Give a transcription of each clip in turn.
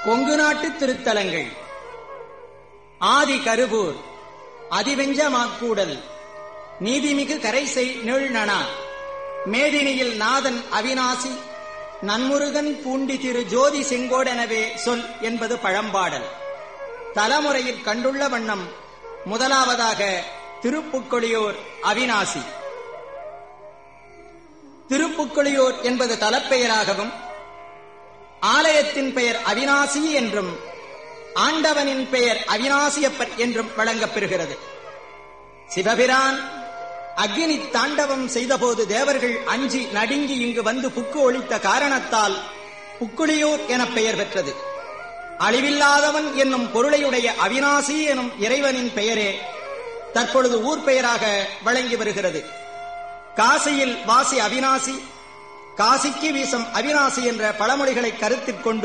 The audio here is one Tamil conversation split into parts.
கொங்கு நாட்டு திருத்தலங்கள் ஆதி கருவூர் அதிவெஞ்ச மாக்கூடல் நீதிமிகு கரைசை நீழ்நனா மேதினியில் நாதன் அவிநாசி நன்முருகன் பூண்டி திரு ஜோதி செங்கோடெனவே சொல் என்பது பழம்பாடல் தலைமுறையில் கண்டுள்ள வண்ணம் முதலாவதாக திருப்புக்கொழியோர் அவிநாசி திருப்புக்கொழியோர் என்பது தலப்பெயராகவும் ஆலயத்தின் பெயர் அவிநாசி என்றும் ஆண்டவனின் பெயர் அவிநாசியப்பர் என்றும் வழங்கப்பெறுகிறது சிவபிரான் அக்னி தாண்டவம் செய்தபோது தேவர்கள் அஞ்சி நடுங்கி இங்கு வந்து புக்கு ஒழித்த காரணத்தால் புக்குளியூர் என பெயர் பெற்றது அழிவில்லாதவன் என்னும் பொருளையுடைய அவிநாசி எனும் இறைவனின் பெயரே தற்பொழுது ஊர் பெயராக வழங்கி வருகிறது காசியில் வாசி அவிநாசி காசிக்கு வீசம் அவிநாசி என்ற பழமொழிகளை கருத்தில் கொண்டு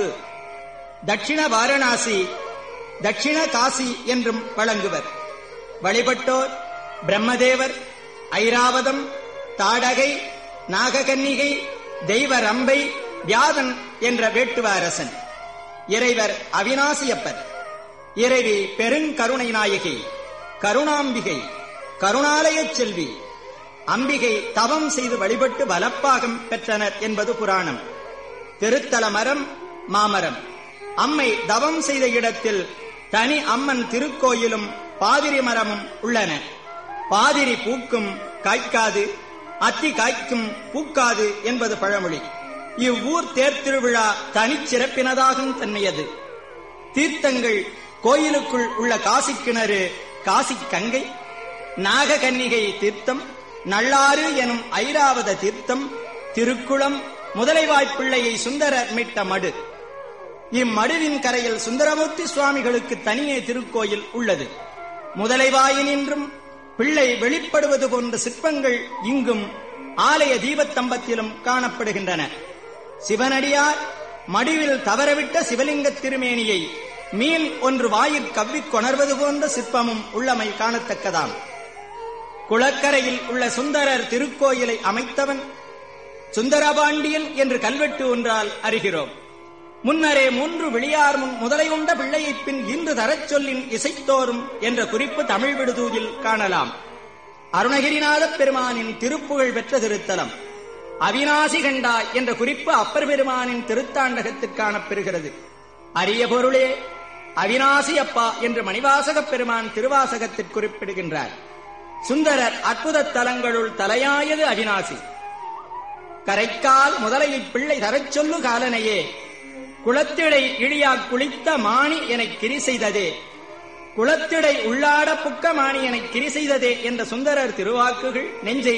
தட்சிண வாரணாசி தட்சிண காசி என்றும் வழங்குவர் வழிபட்டோர் பிரம்மதேவர் ஐராவதம் தாடகை நாககன்னிகை தெய்வ ரம்பை வியாதன் என்ற வேட்டுவ அரசன் இறைவர் அவிநாசியப்பர் இறைவி பெருங்கருணை நாயகி கருணாம்பிகை கருணாலயச் செல்வி அம்பிகை தவம் செய்து வழிபட்டு வலப்பாகம் பெற்றனர் என்பது புராணம் திருத்தல மரம் மாமரம் அம்மை தவம் செய்த இடத்தில் தனி அம்மன் திருக்கோயிலும் பாதிரி மரமும் உள்ளன பாதிரி பூக்கும் காய்க்காது அத்தி காய்க்கும் பூக்காது என்பது பழமொழி இவ்வூர் தேர் திருவிழா தனிச்சிறப்பினதாகும் தன்மையது தீர்த்தங்கள் கோயிலுக்குள் உள்ள காசி கிணறு காசி கங்கை நாககன்னிகை தீர்த்தம் நள்ளாறு எனும் ஐராவத தீர்த்தம் திருக்குளம் முதலைவாய்ப்பிள்ளையை சுந்தரர் மீட்ட மடு இம்மடுவின் கரையில் சுந்தரமூர்த்தி சுவாமிகளுக்கு தனியே திருக்கோயில் உள்ளது முதலைவாயினின்றும் பிள்ளை வெளிப்படுவது போன்ற சிற்பங்கள் இங்கும் ஆலய தீபத்தம்பத்திலும் காணப்படுகின்றன சிவனடியார் மடிவில் தவறவிட்ட சிவலிங்க திருமேனியை மீன் ஒன்று வாயிற் கவ்விக் கொணர்வது போன்ற சிற்பமும் உள்ளமை காணத்தக்கதாம் குளக்கரையில் உள்ள சுந்தரர் திருக்கோயிலை அமைத்தவன் சுந்தரபாண்டியன் என்று கல்வெட்டு ஒன்றால் அறிகிறோம் முன்னரே மூன்று விழியார் முன் முதலை உண்ட பிள்ளையைப் பின் இன்று தரச் சொல்லின் இசைத்தோறும் என்ற குறிப்பு தமிழ் விடுதூதில் காணலாம் அருணகிரிநாதப் பெருமானின் திருப்புகழ் பெற்ற திருத்தலம் அவிநாசி கண்டா என்ற குறிப்பு அப்பர் பெருமானின் திருத்தாண்டகத்தில் காணப்பெறுகிறது அரிய பொருளே அவிநாசி அப்பா என்று மணிவாசகப் பெருமான் திருவாசகத்தில் குறிப்பிடுகின்றார் சுந்தரர் அற்புத தலங்களுள் தலையாயது அவிநாசி கரைக்கால் முதலையைப் பிள்ளை தரச் சொல்லு காலனையே குளத்திடை இழியா குளித்த மாணி எனக் கிரி செய்ததே குளத்திடை உள்ளாட புக்க மாணி எனக் கிரி செய்ததே என்ற சுந்தரர் திருவாக்குகள் நெஞ்சை